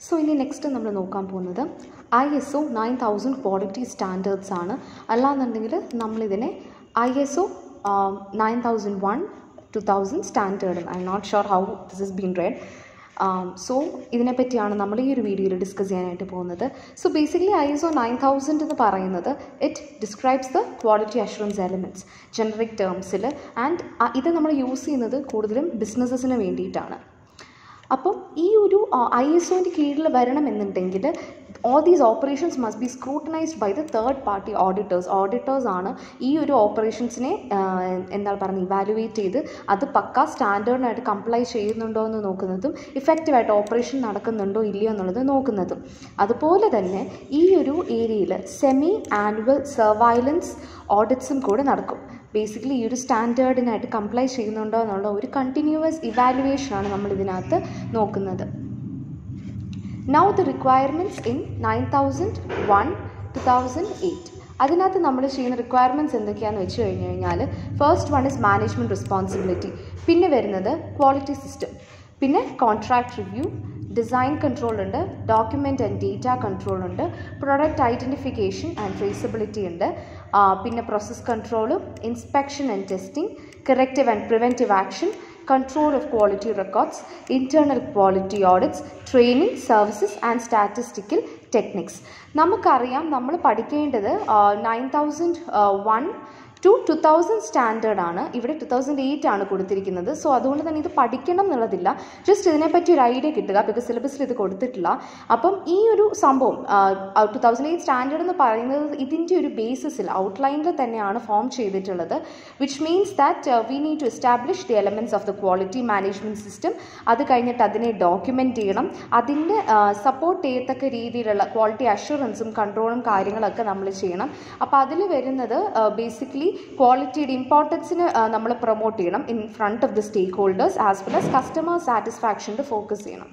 so ഇനി next നമ്മൾ നോക്കാൻ പോകുന്നത് I S O nine thousand quality standards ആണ് അല്ലാന്നുണ്ടെങ്കിൽ നമ്മളിതിനെ I S O nine thousand one two thousand standard I am not sure how this is been read so ഇതിനെപ്പറ്റിയാണ് നമ്മൾ ഈ ഒരു വീഡിയോയിൽ ഡിസ്കസ് ചെയ്യാനായിട്ട് പോകുന്നത് so basically I S O nine thousand എന്ന് പറയുന്നത് it describes the quality assurance elements generic ടേംസിൽ ആൻഡ് ഇത് നമ്മൾ യൂസ് ചെയ്യുന്നത് കൂടുതലും ബിസിനസ്സസിന് വേണ്ടിയിട്ടാണ് അപ്പം ഈ ഒരു ഐ എസ് ഒൻ്റെ കീഴിൽ വരണമെന്നുണ്ടെങ്കിൽ all these operations must be scrutinized by the third party auditors auditors ആണ് ഈ ഒരു ഓപ്പറേഷൻസിനെ എന്താണ് പറയുന്നത് ഇവാലുവേറ്റ് ചെയ്ത് അത് പക്ക സ്റ്റാൻഡേർഡിനായിട്ട് കംപ്ലൈ ചെയ്യുന്നുണ്ടോ എന്ന് നോക്കുന്നതും ഇഫക്റ്റീവായിട്ട് ഓപ്പറേഷൻ നടക്കുന്നുണ്ടോ ഇല്ലയോ എന്നുള്ളത് നോക്കുന്നതും അതുപോലെ തന്നെ ഈ ഒരു ഏരിയയിൽ സെമി ആനുവൽ സർവൈലൻസ് ഓഡിറ്റ്സും കൂടെ നടക്കും ബേസിക്കലി ഈ ഒരു സ്റ്റാൻഡേർഡിനായിട്ട് കംപ്ലൈ ചെയ്യുന്നുണ്ടോ എന്നുള്ള ഒരു കണ്ടിന്യൂവസ് ഇവാലുവേഷനാണ് നമ്മൾ ഇതിനകത്ത് നോക്കുന്നത് now the requirements in nine thousand one two thousand eight അതിനകത്ത് നമ്മൾ ചെയ്യുന്ന റിക്വയർമെൻറ്റ്സ് എന്തൊക്കെയാണെന്ന് വെച്ച് കഴിഞ്ഞ് കഴിഞ്ഞാൽ first one is management responsibility പിന്നെ വരുന്നത് ക്വാളിറ്റി സിസ്റ്റം പിന്നെ കോൺട്രാക്ട് റിവ്യൂ ഡിസൈൻ കൺട്രോൾ ഉണ്ട് ഡോക്യുമെൻ്റ് ആൻഡ് ഡേറ്റ കൺട്രോൾ ഉണ്ട് പ്രൊഡക്റ്റ് ഐഡൻറ്റിഫിക്കേഷൻ ആൻഡ് ട്രേസബിലിറ്റി ഉണ്ട് പിന്നെ process control inspection and testing corrective and preventive action control of quality records internal quality audits training services and statistical techniques നമുക്കറിയാം നമ്മൾ പഠിക്കേണ്ടത് nine thousand one two two thousand standard ആണ് ഇവിടെ to thousand eight ആണ് കൊടുത്തിരിക്കുന്നത് so അതുകൊണ്ട് തന്നെ ഇത് പഠിക്കണം എന്നുള്ളതില്ല ജസ്റ്റ് ഇതിനെപ്പറ്റി ഒരു ഐഡിയ കിട്ടുക ബിക്കോസ് സിലബസിൽ ഇത് കൊടുത്തിട്ടില്ല അപ്പം ഈ ഒരു സംഭവം ടു തൗസൻഡ് എയ്റ്റ് സ്റ്റാൻഡേർഡ് എന്ന് പറയുന്നത് ഇതിൻ്റെ ഒരു ബേസിസിൽ ഔട്ട്ലൈനിൽ തന്നെയാണ് ഫോം ചെയ്തിട്ടുള്ളത് which means that we need to establish the elements of the quality management system അത് കഴിഞ്ഞിട്ട് അതിനെ ഡോക്യുമെൻറ്റ് ചെയ്യണം അതിൻ്റെ സപ്പോർട്ട് ചെയ്യത്തക്ക രീതിയിലുള്ള ക്വാളിറ്റി അഷുറൻസും കൺട്രോളും കാര്യങ്ങളൊക്കെ നമ്മൾ ചെയ്യണം അപ്പോൾ അതിൽ വരുന്നത് ബേസിക്കലി ക്വാളിറ്റിയുടെ ഇമ്പോർട്ടൻസിന് നമ്മൾ പ്രൊമോട്ട് ചെയ്യണം in front of the stakeholders as well as customer സാറ്റിസ്ഫാക്ഷനിൽ ഫോക്കസ് ചെയ്യണം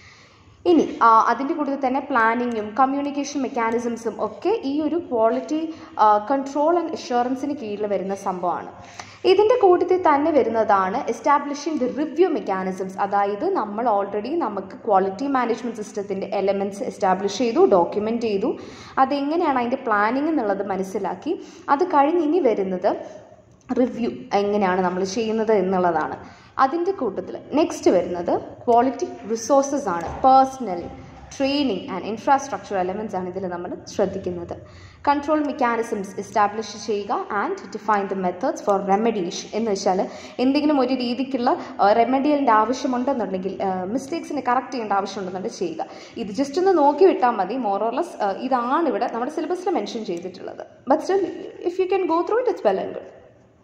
ഇനി അതിൻ്റെ കൂടെ തന്നെ പ്ലാനിങ്ങും കമ്മ്യൂണിക്കേഷൻ മെക്കാനിസംസും ഒക്കെ ഈ ഒരു ക്വാളിറ്റി കൺട്രോൾ ആൻഡ് ഇൻഷുറൻസിന് കീഴിൽ വരുന്ന സംഭവമാണ് ഇതിൻ്റെ കൂട്ടത്തിൽ തന്നെ വരുന്നതാണ് എസ്റ്റാബ്ലിഷിംഗ് ദി റിവ്യൂ മെക്കാനിസംസ് അതായത് നമ്മൾ ഓൾറെഡി നമുക്ക് ക്വാളിറ്റി മാനേജ്മെൻറ്റ് സിസ്റ്റത്തിൻ്റെ എലമെൻറ്റ്സ് എസ്റ്റാബ്ലിഷ് ചെയ്തു ഡോക്യുമെൻ്റ് ചെയ്തു അതെങ്ങനെയാണ് അതിൻ്റെ പ്ലാനിങ് എന്നുള്ളത് മനസ്സിലാക്കി അത് കഴിഞ്ഞ് ഇനി വരുന്നത് റിവ്യൂ എങ്ങനെയാണ് നമ്മൾ ചെയ്യുന്നത് എന്നുള്ളതാണ് അതിൻ്റെ കൂട്ടത്തിൽ നെക്സ്റ്റ് വരുന്നത് ക്വാളിറ്റി റിസോഴ്സസ് ആണ് personnel training and infrastructure elements ആണ് ഇതിൽ നമ്മൾ ശ്രദ്ധിക്കുന്നത് കൺട്രോൾ മെക്കാനിസംസ് എസ്റ്റാബ്ലിഷ് ചെയ്യുക and define the methods for remediation എന്ന് വെച്ചാൽ എന്തെങ്കിലും ഒരു രീതിക്കുള്ള റെമഡിയലിൻ്റെ ആവശ്യമുണ്ടെന്നുണ്ടെങ്കിൽ മിസ്റ്റേക്സിനെ കറക്റ്റ് ചെയ്യേണ്ട ആവശ്യമുണ്ടെന്നുണ്ടെങ്കിൽ ചെയ്യുക ഇത് ജസ്റ്റ് ഒന്ന് നോക്കി വിട്ടാൽ മതി മോറോർലെസ് ഇതാണ് ഇവിടെ നമ്മുടെ സിലബസിൽ മെൻഷൻ ചെയ്തിട്ടുള്ളത് but still if you can go through it it's well and good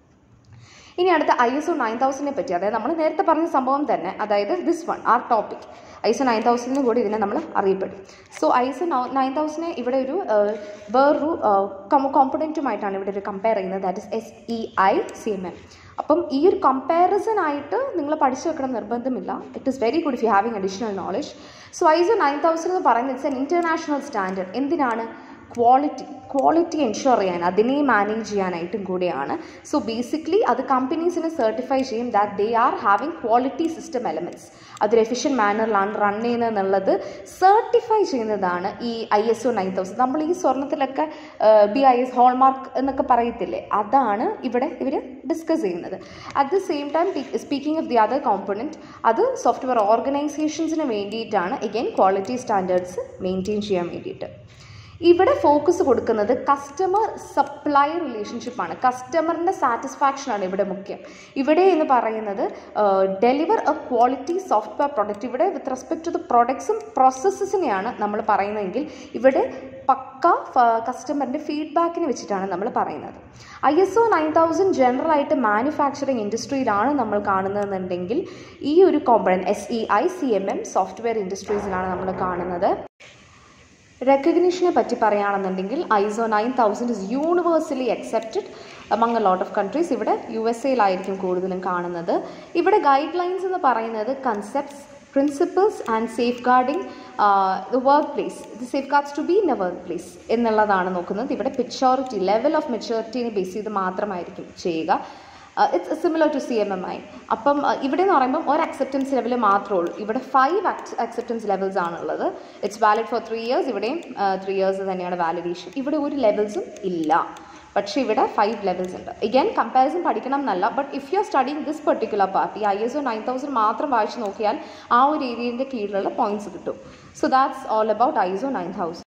ഇനി അടുത്ത ഐ എസ് ഒ നയൻ തൗസൻഡിനെ പറ്റി അതായത് നമ്മൾ നേരത്തെ പറഞ്ഞ സംഭവം തന്നെ അതായത് this one are topic I S O nine തൗസൻഡിനും കൂടി ഇതിനെ നമ്മൾ അറിയപ്പെടും so I S O nine തൗസൻഡിനെ ഇവിടെ ഒരു വേറൊരു കോമ്പണൻറ്റുമായിട്ടാണ് ഇവിടെ ഒരു കമ്പയർ ചെയ്യുന്നത് that is S E I C M M അപ്പം ഈ ഒരു കമ്പാരിസൺ ആയിട്ട് നിങ്ങൾ പഠിച്ചു വെക്കണം നിർബന്ധമില്ല it is very good if you having additional knowledge so I S O nine thousand എന്ന് പറയുന്നത് ഇറ്റ്സ് എൻ ഇൻ്റർനാഷണൽ സ്റ്റാൻഡേർഡ് എന്തിനാണ് ക്വാളിറ്റി ക്വാളിറ്റി എൻഷുർ ചെയ്യാൻ അതിനെ മാനേജ് ചെയ്യാനായിട്ടും കൂടിയാണ് സോ ബേസിക്കലി അത് കമ്പനീസിനെ സർട്ടിഫൈ ചെയ്യും that they are having quality system elements അതൊരു എഫിഷ്യൻ മാനറിലാണ് റൺ ചെയ്യുന്നത് എന്നുള്ളത് സർട്ടിഫൈ ചെയ്യുന്നതാണ് ഈ I S O nine thousand നമ്മൾ ഈ സ്വർണ്ണത്തിലൊക്കെ ബി ഐ എസ് ഹോൾമാർക്ക് എന്നൊക്കെ പറയത്തില്ലേ അതാണ് ഇവിടെ ഇവർ ഡിസ്കസ് ചെയ്യുന്നത് at the same time speaking of the other component അത് സോഫ്റ്റ്വെയർ ഓർഗനൈസേഷൻസിന് വേണ്ടിയിട്ടാണ് എഗെയിൻ ക്വാളിറ്റി സ്റ്റാൻഡേർഡ്സ് മെയിൻറ്റെയിൻ ചെയ്യാൻ വേണ്ടിയിട്ട് ഇവിടെ ഫോക്കസ് കൊടുക്കുന്നത് കസ്റ്റമർ സപ്ലൈ റിലേഷൻഷിപ്പാണ് കസ്റ്റമറിൻ്റെ സാറ്റിസ്ഫാക്ഷനാണ് ഇവിടെ മുഖ്യം ഇവിടെ എന്ന് പറയുന്നത് deliver a quality software product ഇവിടെ വിത്ത് റെസ്പെക്ട് ടു ദ പ്രൊഡക്ട്സും പ്രോസസ്സസിനെയാണ് നമ്മൾ പറയുന്നതെങ്കിൽ ഇവിടെ പക്ക കസ്റ്റമറിൻ്റെ ഫീഡ്ബാക്കിനെ വെച്ചിട്ടാണ് നമ്മൾ പറയുന്നത് I S O nine thousand general ആയിട്ട് മാനുഫാക്ചറിങ് ഇൻഡസ്ട്രിയിലാണ് നമ്മൾ കാണുന്നതെന്നുണ്ടെങ്കിൽ ഈ ഒരു component S E I C M M software ഇൻഡസ്ട്രീസിലാണ് നമ്മൾ കാണുന്നത് റെക്കഗ്നീഷനെ പറ്റി പറയുകയാണെന്നുണ്ടെങ്കിൽ ISO nine thousand is universally accepted among a lot of countries ഇവിടെ യു എസ് എയിലായിരിക്കും കൂടുതലും കാണുന്നത് ഇവിടെ ഗൈഡ് ലൈൻസ് എന്ന് പറയുന്നത് concepts principles and safeguarding the workplace the safeguards to be in a workplace എന്നുള്ളതാണ് നോക്കുന്നത് ഇവിടെ മെച്ചോറിറ്റി ലെവൽ ഓഫ് മെച്ചോറിറ്റിനെ ബേസ് ചെയ്ത് മാത്രമായിരിക്കും ചെയ്യുക it's similar to C M M I അപ്പം uh, ഇവിടെ എന്ന് പറയുമ്പം ഒരു അക്സെപ്റ്റൻസ് ലെവൽ മാത്രമേ ഉള്ളൂ ഇവിടെ ഫൈവ് അക്സെപ്റ്റൻസ് ലെവൽസ് ആണുള്ളത് it's valid for three years ഇവിടെയും ത്രീ ഇയേഴ്സ് തന്നെയാണ് വാലിഡേഷൻ ഇവിടെ ഒരു ലെവൽസും ഇല്ല പക്ഷേ ഇവിടെ ഫൈവ് ലെവൽസ് ഉണ്ട് ഇഗൻ കമ്പാരിസൺ പഠിക്കണം എന്നല്ല but if you are studying this particular part ഈ I S O nine thousand മാത്രം വായിച്ച് നോക്കിയാൽ ആ ഒരു ഏരിയൻ്റെ കീഴിലുള്ള പോയിന്റ്സ് കിട്ടും so that's all about I S O nine thousand